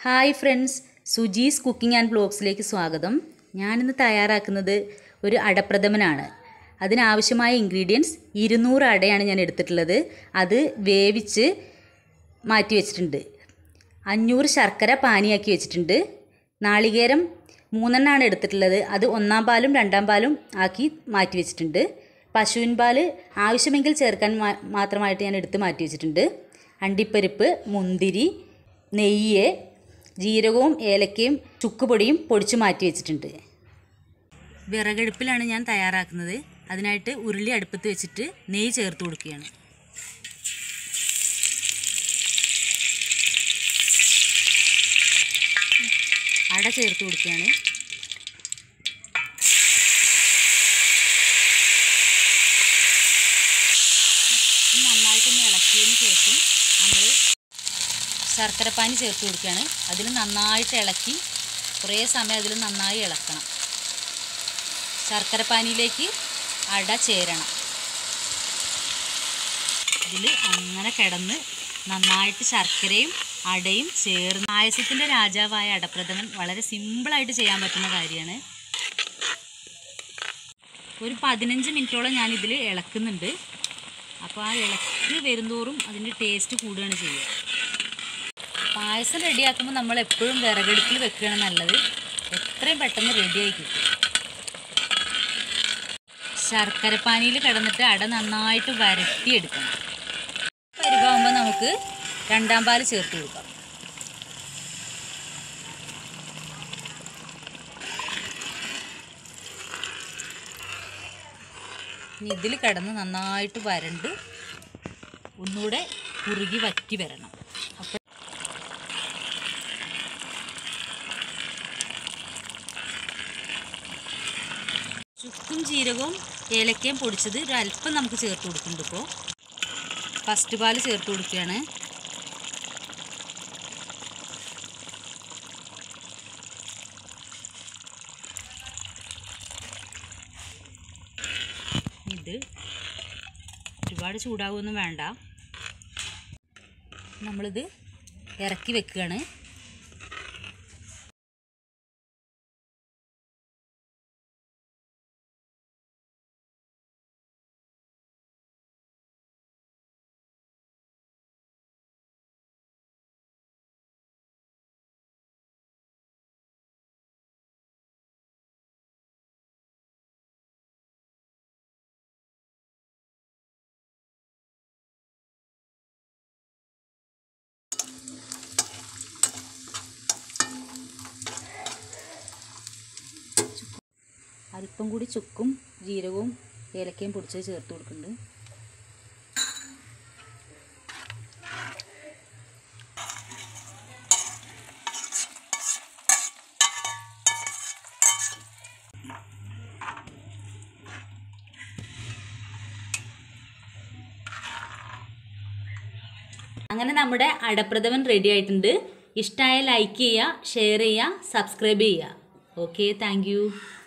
hi friends Suji's cooking and ബ്ലോഗ്സിലേക്ക് സ്വാഗതം ഞാനിന്ന് തയ്യാറാക്കുന്നത് ഒരു അടപ്രഥമനാണ് അതിനാവശ്യമായ ഇൻഗ്രീഡിയൻസ് ഇരുന്നൂറ് അടയാണ് ഞാൻ എടുത്തിട്ടുള്ളത് അത് വേവിച്ച് മാറ്റി വെച്ചിട്ടുണ്ട് അഞ്ഞൂറ് ശർക്കര പാനിയാക്കി വെച്ചിട്ടുണ്ട് നാളികേരം മൂന്നെണ്ണമാണ് എടുത്തിട്ടുള്ളത് അത് ഒന്നാം പാലും രണ്ടാം പാലും ആക്കി മാറ്റി വെച്ചിട്ടുണ്ട് പശുവിൻ പാല് ആവശ്യമെങ്കിൽ ചേർക്കാൻ മാ- മാത്രമായിട്ട് ഞാൻ എടുത്ത് മാറ്റി വെച്ചിട്ടുണ്ട് അണ്ടിപ്പരിപ്പ് മുന്തിരി നെയ്യ് ജീരകവും ഏലക്കയും ചുക്കുപൊടിയും പൊടിച്ച് മാറ്റി വെച്ചിട്ടുണ്ട് വിറകടുപ്പിലാണ് ഞാൻ തയ്യാറാക്കുന്നത് അതിനായിട്ട് ഉരുളി അടുപ്പത്ത് വെച്ചിട്ട് നെയ്യ് ചേർത്ത് കൊടുക്കുകയാണ് അട ചേർത്ത് കൊടുക്കുകയാണ് ഇത് നന്നായിട്ടൊന്ന് ഇളക്കിയതിന് ശേഷം നമ്മൾ ശർക്കരപ്പാനി ചേർത്ത് കൊടുക്കുകയാണ് അതിൽ നന്നായിട്ട് ഇളക്കി കുറേ സമയം അതിൽ നന്നായി ഇളക്കണം ശർക്കരപ്പാനിയിലേക്ക് അട ചേരണം ഇതിൽ അങ്ങനെ കിടന്ന് നന്നായിട്ട് ശർക്കരയും അടയും ചേർന്ന് പായസത്തിൻ്റെ രാജാവായ അടപ്രഥമൻ വളരെ സിമ്പിളായിട്ട് ചെയ്യാൻ പറ്റുന്ന കാര്യമാണ് ഒരു പതിനഞ്ച് മിനിറ്റോളം ഞാൻ ഇതിൽ ഇളക്കുന്നുണ്ട് അപ്പോൾ ആ ഇളക്ക് വരുന്തോറും അതിൻ്റെ ടേസ്റ്റ് കൂടുകയാണ് ചെയ്യുക പായസം റെഡിയാക്കുമ്പോൾ നമ്മൾ എപ്പോഴും വിറകടുപ്പിൽ വെക്കുകയാണ് നല്ലത് എത്രയും പെട്ടെന്ന് റെഡിയായി കിട്ടും ശർക്കരപ്പാനിയിൽ കിടന്നിട്ട് അട നന്നായിട്ട് വരട്ടിയെടുക്കണം പരുവാകുമ്പോൾ നമുക്ക് രണ്ടാം പാല് ചേർത്ത് കൊടുക്കാം ഇനി ഇതിൽ കിടന്ന് നന്നായിട്ട് വരണ്ട് ഒന്നുകൂടെ കുറുകി വറ്റി വരണം അപ്പോൾ ചുക്കും ജീരകവും ഏലക്കയും പൊടിച്ചത് ഒരു അല്പം നമുക്ക് ചേർത്ത് കൊടുക്കുന്നുണ്ട് ഇപ്പോൾ ഫസ്റ്റ് പാല് ചേർത്ത് കൊടുക്കുകയാണ് ഇത് ഒരുപാട് ചൂടാവുമൊന്നും വേണ്ട നമ്മളിത് ഇറക്കി വെക്കുകയാണ് അല്പം കൂടി ചുക്കും ജീരകവും ഏലക്കയും പൊടിച്ചത് ചേർത്ത് കൊടുക്കുന്നുണ്ട് അങ്ങനെ നമ്മുടെ അടപ്രഥമൻ റെഡി ആയിട്ടുണ്ട് ഇഷ്ടമായ ലൈക്ക് ചെയ്യുക ഷെയർ ചെയ്യുക സബ്സ്ക്രൈബ് ചെയ്യുക ഓക്കെ താങ്ക്